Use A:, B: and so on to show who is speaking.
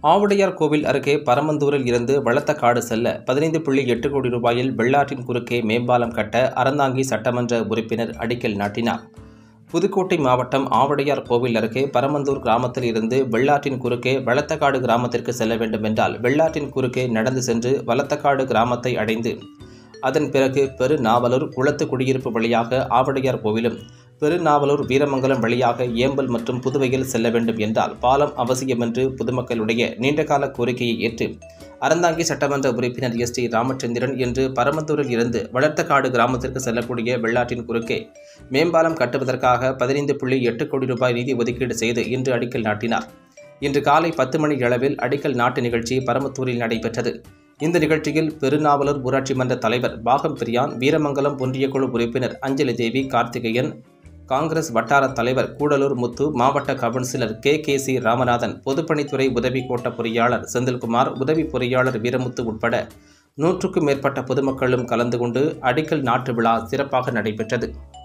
A: ஆவுடையார் கோவில் அருகே பரமந்தூரில் இருந்து வளத்தக்காடு செல்ல பதினைந்து புள்ளி எட்டு கோடி ரூபாயில் வெள்ளாற்றின் குறுக்கே மேம்பாலம் கட்ட அறந்தாங்கி சட்டமன்ற உறுப்பினர் அடிக்கல் நாட்டினார் புதுக்கோட்டை மாவட்டம் ஆவுடையார் கோவில் அருகே பரமந்தூர் கிராமத்தில் இருந்து வெள்ளாற்றின் குறுக்கே வளத்தக்காடு கிராமத்திற்கு செல்ல வேண்டும் என்றால் வெள்ளாற்றின் குறுக்கே நடந்து சென்று வளத்தக்காடு கிராமத்தை அடைந்து அதன் பிறகு பெருநாவலூர் குளத்து குடியிருப்பு வழியாக ஆவடையார் கோவிலும் பெருநாவலூர் வீரமங்கலம் வழியாக ஏம்பல் மற்றும் புதுவையில் செல்ல வேண்டும் என்றால் பாலம் அவசியம் என்று பொதுமக்களுடைய நீண்டகால கோரிக்கையை ஏற்று அறந்தாங்கி சட்டமன்ற உறுப்பினர் எஸ் டி ராமச்சந்திரன் இன்று பரமத்தூரில் இருந்து வளர்த்தக்காடு கிராமத்திற்கு செல்லக்கூடிய வெள்ளாற்றின் குறுக்கே மேம்பாலம் கட்டுவதற்காக பதினைந்து புள்ளி எட்டு கோடி ரூபாய் நிதி ஒதுக்கீடு செய்து இன்று அடிக்கல் நாட்டினார் இன்று காலை பத்து மணி அளவில் அடிக்கல் நாட்டு நிகழ்ச்சி பரமத்தூரில் நடைபெற்றது இந்த நிகழ்ச்சியில் பெருநாவலூர் ஊராட்சி மன்ற தலைவர் பாகம் பிரியான் வீரமங்கலம் ஒன்றிய குழு உறுப்பினர் அஞ்சலி தேவி கார்த்திகேயன் காங்கிரஸ் வட்டார தலைவர் கூடலூர் முத்து மாவட்ட councillor K K C Ramanathan பொதுப்பணித்துறை உதவி கோட்ட பொறியாளர் செந்தில்குமார் உதவி பொறியாளர் வீரமுத்து உட்பட நூற்றுக்கும் மேற்பட்ட பொதுமக்களும் கலந்து கொண்டு அடிக்கல் நாட்டு விழா சிறப்பாக நடைபெற்றது